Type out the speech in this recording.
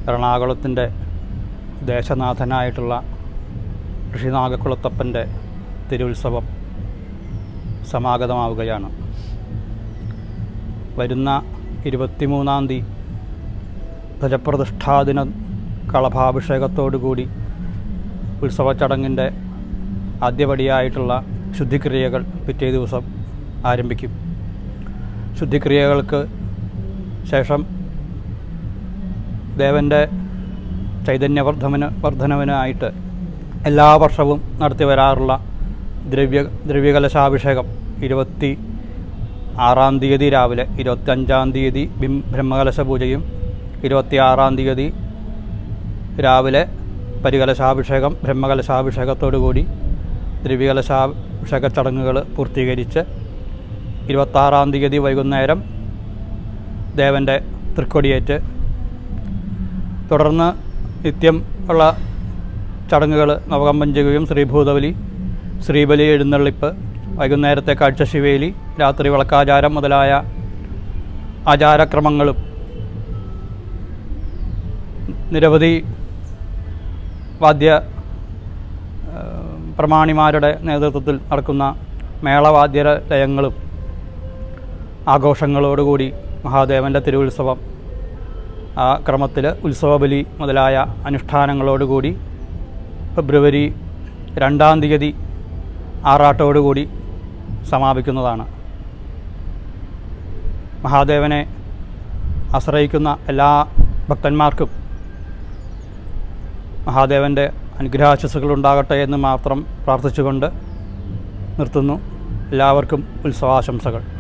എറണാകുളത്തിൻ്റെ ദേശനാഥനായിട്ടുള്ള ഋഷിനാഗക്കുളത്തപ്പൻ്റെ തിരുത്സവം സമാഗതമാവുകയാണ് വരുന്ന ഇരുപത്തിമൂന്നാം തീയതി ധ്വജപ്രതിഷ്ഠാദിന കളഭാഭിഷേകത്തോടുകൂടി ഉത്സവ ചടങ്ങിൻ്റെ ആദ്യപടിയായിട്ടുള്ള ശുദ്ധിക്രിയകൾ പിറ്റേ ദിവസം ആരംഭിക്കും ശുദ്ധിക്രിയകൾക്ക് ശേഷം ദേവൻ്റെ ചൈതന്യവർദ്ധന വർദ്ധനവിനായിട്ട് എല്ലാ വർഷവും നടത്തി വരാറുള്ള ദ്രവ്യ ദ്രവ്യകലശാഭിഷേകം ഇരുപത്തി ആറാം തീയതി രാവിലെ ഇരുപത്തഞ്ചാം തീയതി ബിം ബ്രഹ്മകലശ പൂജയും ഇരുപത്തിയാറാം തീയതി രാവിലെ പരികലശാഭിഷേകം ബ്രഹ്മകലശാഭിഷേകത്തോടുകൂടി ദ്രവ്യകലശാഭിഷേക ചടങ്ങുകൾ പൂർത്തീകരിച്ച് ഇരുപത്താറാം തീയതി വൈകുന്നേരം ദേവൻ്റെ തൃക്കൊടിയേറ്റ് തുടർന്ന് നിത്യം ഉള്ള ചടങ്ങുകൾ നവകമ്പഞ്ചകയും ശ്രീഭൂതബലി ശ്രീബലി എഴുന്നള്ളിപ്പ് വൈകുന്നേരത്തെ കാഴ്ചശിവേലി രാത്രി വിളക്കാചാരം മുതലായ ആചാരക്രമങ്ങളും നിരവധി വാദ്യ ആ, പ്രമാണിമാരുടെ നേതൃത്വത്തിൽ നടക്കുന്ന മേളവാദ്യ ലയങ്ങളും ആഘോഷങ്ങളോടുകൂടി മഹാദേവൻ്റെ തിരുവുത്സവം ആ ക്രമത്തിൽ ഉത്സവബലി മുതലായ അനുഷ്ഠാനങ്ങളോടുകൂടി ഫെബ്രുവരി രണ്ടാം തീയതി ആറാട്ടോടുകൂടി സമാപിക്കുന്നതാണ് മഹാദേവനെ ആശ്രയിക്കുന്ന എല്ലാ ഭക്തന്മാർക്കും മഹാദേവൻ്റെ അനുഗ്രഹാശസ്സുകൾ ഉണ്ടാകട്ടെ എന്ന് മാത്രം പ്രാർത്ഥിച്ചുകൊണ്ട് നിർത്തുന്നു എല്ലാവർക്കും ഉത്സവാശംസകൾ